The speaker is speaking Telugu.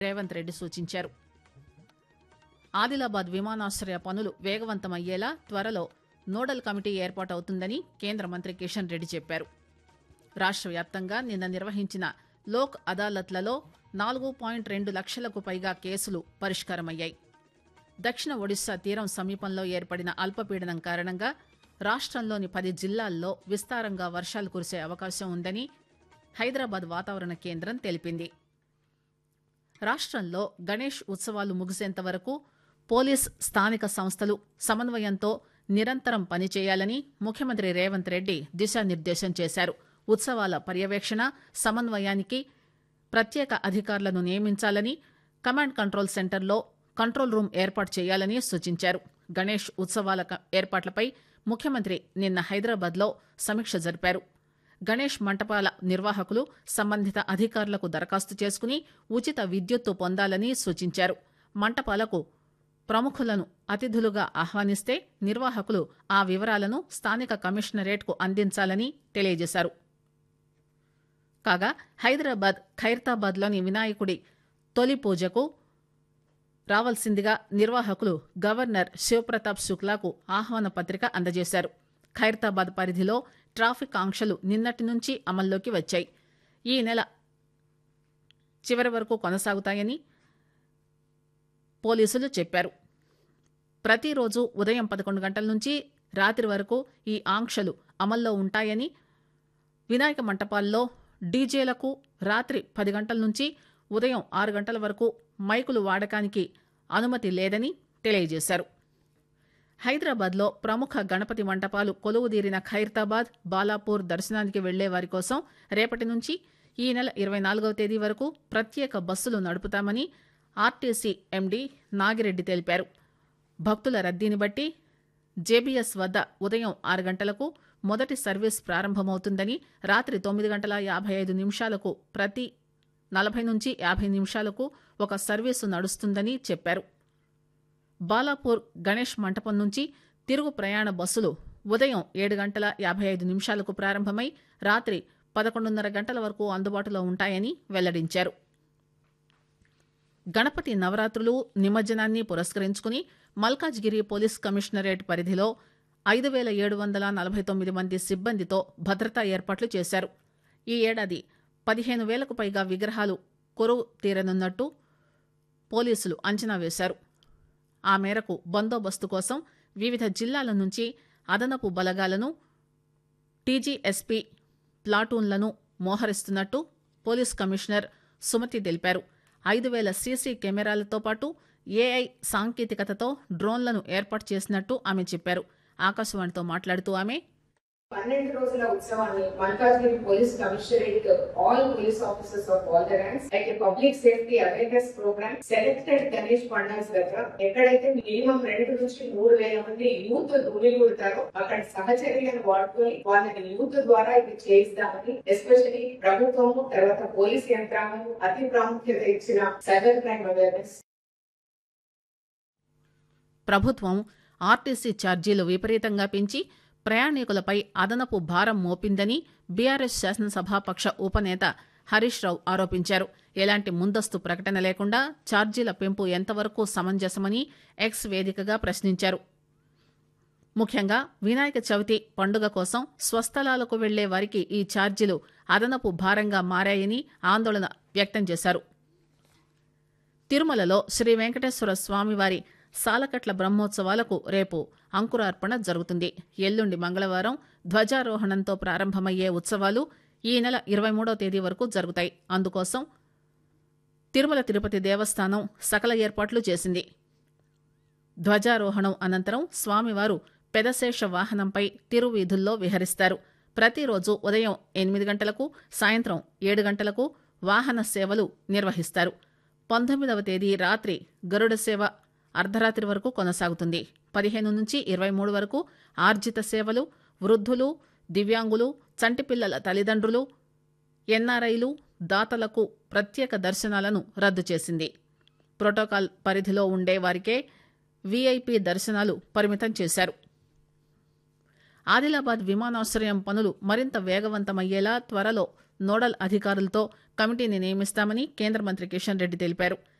రేవంత్ రెడ్డి సూచించారు ఆదిలాబాద్ విమానాశ్రయ పనులు వేగవంతమయ్యేలా త్వరలో నోడల్ కమిటీ ఏర్పాటవుతుందని కేంద్ర మంత్రి కిషన్ రెడ్డి చెప్పారు రాష్ట్ర వ్యాప్తంగా నిన్న నిర్వహించిన లోక్ అదాలత్లలో నాలుగు పాయింట్ రెండు లక్షలకు పైగా కేసులు పరిష్కారమయ్యాయి దక్షిణ ఒడిశా తీరం సమీపంలో ఏర్పడిన అల్పపీడనం కారణంగా రాష్ట్రంలోని పది జిల్లాల్లో విస్తారంగా వర్షాలు కురిసే అవకాశం ఉందని హైదరాబాద్ వాతావరణ కేంద్రం తెలిపింది రాష్ట్రంలో గణేష్ ఉత్సవాలు ముగిసేంత వరకు పోలీస్ స్థానిక సంస్థలు సమన్వయంతో నిరంతరం పనిచేయాలని ముఖ్యమంత్రి రేవంత్ రెడ్డి దిశానిర్దేశం చేశారు ఉత్సవాల పర్యవేక్షణ సమన్వయానికి ప్రత్యేక అధికారులను నియమించాలని కమాండ్ కంట్రోల్ సెంటర్లో కంట్రోల్ రూమ్ ఏర్పాటు చేయాలని సూచించారు గణేష్ ఉత్సవాల క- ఏర్పాట్లపై ముఖ్యమంత్రి నిన్న హైదరాబాద్లో సమీక్ష జరిపారు గణేష్ మంటపాల నిర్వాహకులు సంబంధిత అధికారులకు దరఖాస్తు చేసుకుని ఉచిత విద్యుత్తు పొందాలని సూచించారు మంటపాలకు ప్రముఖులను అతిథులుగా ఆహ్వానిస్తే నిర్వాహకులు ఆ వివరాలను స్థానిక కమిషనరేట్కు అందించాలని తెలియజేశారు కాగా హైదరాబాద్ ఖైరతాబాద్లోని వినాయకుడి తొలి పూజకు రావాల్సిందిగా నిర్వాహకులు గవర్నర్ శివప్రతాప్ శుక్లాకు ఆహ్వాన పత్రిక అందజేశారు ఖైరతాబాద్ పరిధిలో ట్రాఫిక్ ఆంక్షలు నిన్నటి నుంచి అమల్లోకి వచ్చాయి ఈ నెల చివరి వరకు కొనసాగుతాయని పోలీసులు చెప్పారు ప్రతిరోజు ఉదయం పదకొండు గంటల నుంచి రాత్రి వరకు ఈ ఆంక్షలు అమల్లో ఉంటాయని వినాయక మంటపాల్లో డీజేలకు రాత్రి పది గంటల నుంచి ఉదయం ఆరు గంటల వరకు మైకులు వాడకానికి అనుమతి లేదని తెలియజేశారు హైదరాబాద్లో ప్రముఖ గణపతి మంటపాలు కొలువుదీరిన ఖైరతాబాద్ బాలాపూర్ దర్శనానికి వెళ్లే వారి కోసం రేపటి నుంచి ఈ నెల ఇరవై నాలుగవ తేదీ వరకు ప్రత్యేక బస్సులు నడుపుతామని ఆర్టీసీ ఎండీ నాగిరెడ్డి తెలిపారు భక్తుల రద్దీని బట్టి జేబీఎస్ వద్ద ఉదయం ఆరు గంటలకు మొదటి సర్వీస్ ప్రారంభమవుతుందని రాత్రి తొమ్మిది గంటల యాభై ఐదు నిమిషాలకు ప్రతి నలభై నుంచి యాభై నిమిషాలకు ఒక సర్వీసు నడుస్తుందని చెప్పారు బాలాపూర్ గణేష్ మంటపం నుంచి తిరుగు ప్రయాణ బస్సులు ఉదయం ఏడు గంటల యాభై ఐదు నిమిషాలకు ప్రారంభమై రాత్రి పదకొండున్నర గంటల వరకు అందుబాటులో ఉంటాయని వెల్లడించారు గణపతి నవరాత్రులు నిమజ్జనాన్ని పురస్కరించుకుని మల్కాజ్గిరి పోలీస్ కమిషనరేట్ పరిధిలో ఐదు వేల ఏడు వందల నలభై తొమ్మిది మంది సిబ్బందితో భద్రతా ఏర్పాట్లు చేశారు ఈ ఏడాది పదిహేను వేలకు పైగా విగ్రహాలు కొరువు తీరనున్నట్టు పోలీసులు అంచనా వేశారు ఆ మేరకు బందోబస్తు కోసం వివిధ జిల్లాల నుంచి అదనపు బలగాలను టీజీఎస్పీ ప్లాటూన్లను మోహరిస్తున్నట్టు పోలీస్ కమిషనర్ సుమతి తెలిపారు ఐదు వేల సీసీ కెమెరాలతో పాటు ఏఐ సాంకేతికతతో డ్రోన్లను ఏర్పాటు చేసినట్టు ఆమె చెప్పారు ఆకాశవాణితో మాట్లాడుతూ ఆమె పన్నెండు రోజుల ఉత్సవాన్ని Malkajgiri police commissionerate all police officers of all the ranks like public safety awareness programme selected Ganesh pandals దగ్గర ఎక్కడైతే మినిమం రెండు నుంచి మూడు వేల మంది యూత్ గుమిగూడతారో అక్కడ సహచర్యలను వాడుకొని వాళ్ళని యూత్ ద్వారా ఇది చేయిస్తామని ఎస్పెషల్లీ ప్రభుత్వము తర్వాత పోలీస్ యంత్రాంగం అతి ప్రాముఖ్యత ఇచ్చిన సైబర్ క్రైమ్ అవేర్నెస్ ప్రభుత్వం ఆర్టీసీ ఛార్జీలు విపరీతంగా పెంచి ప్రయాణికులపై అదనపు భారం మోపిందని బీఆర్ఎస్ శాసనసభాపక్ష ఉపనేత హరీష్ రావు ఆరోపించారు ఎలాంటి ముందస్తు ప్రకటన లేకుండా ఛార్జీల పెంపు ఎంతవరకు సమంజసమని ఎక్స్ వేదికగా ప్రశ్నించారు ముఖ్యంగా వినాయక చవితి పండుగ కోసం స్వస్థలాలకు వెళ్లే వారికి ఈ ఛార్జీలు అదనపు భారంగా మారాయని ఆందోళన వ్యక్తం చేశారు తిరుమలలో శ్రీ వెంకటేశ్వర స్వామివారి సాలకట్ల బ్రహ్మోత్సవాలకు రేపు అంకురార్పణ జరుగుతుంది ఎల్లుండి మంగళవారం ధ్వజారోహణంతో ప్రారంభమయ్యే ఉత్సవాలు ఈ నెల ఇరవై మూడవ తేదీ వరకు జరుగుతాయి అందుకోసం తిరుమల తిరుపతి దేవస్థానం సకల ఏర్పాట్లు చేసింది ధ్వజారోహణం అనంతరం స్వామివారు పెదశేష వాహనంపై తిరువీధుల్లో విహరిస్తారు ప్రతిరోజు ఉదయం ఎనిమిది గంటలకు సాయంత్రం ఏడు గంటలకు వాహన సేవలు నిర్వహిస్తారు పంతొమ్మిదవ తేదీ రాత్రి గరుడ సేవ అర్ధరాత్రి వరకు కొనసాగుతుంది పదిహేను నుంచి ఇరవై మూడు వరకు ఆర్జిత సేవలు వృద్ధులు దివ్యాంగులు చంటిపిల్లల తల్లిదండ్రులు ఎన్ఆర్ఐలు దాతలకు ప్రత్యేక దర్శనాలను రద్దు చేసింది ప్రోటోకాల్ పరిధిలో ఉండే వారికే వీఐపీ దర్శనాలు పరిమితం చేశారు ఆదిలాబాద్ విమానాశ్రయం పనులు మరింత వేగవంతమయ్యేలా త్వరలో నోడల్ అధికారులతో కమిటీని నియమిస్తామని కేంద్ర మంత్రి కిషన్ రెడ్డి తెలిపారు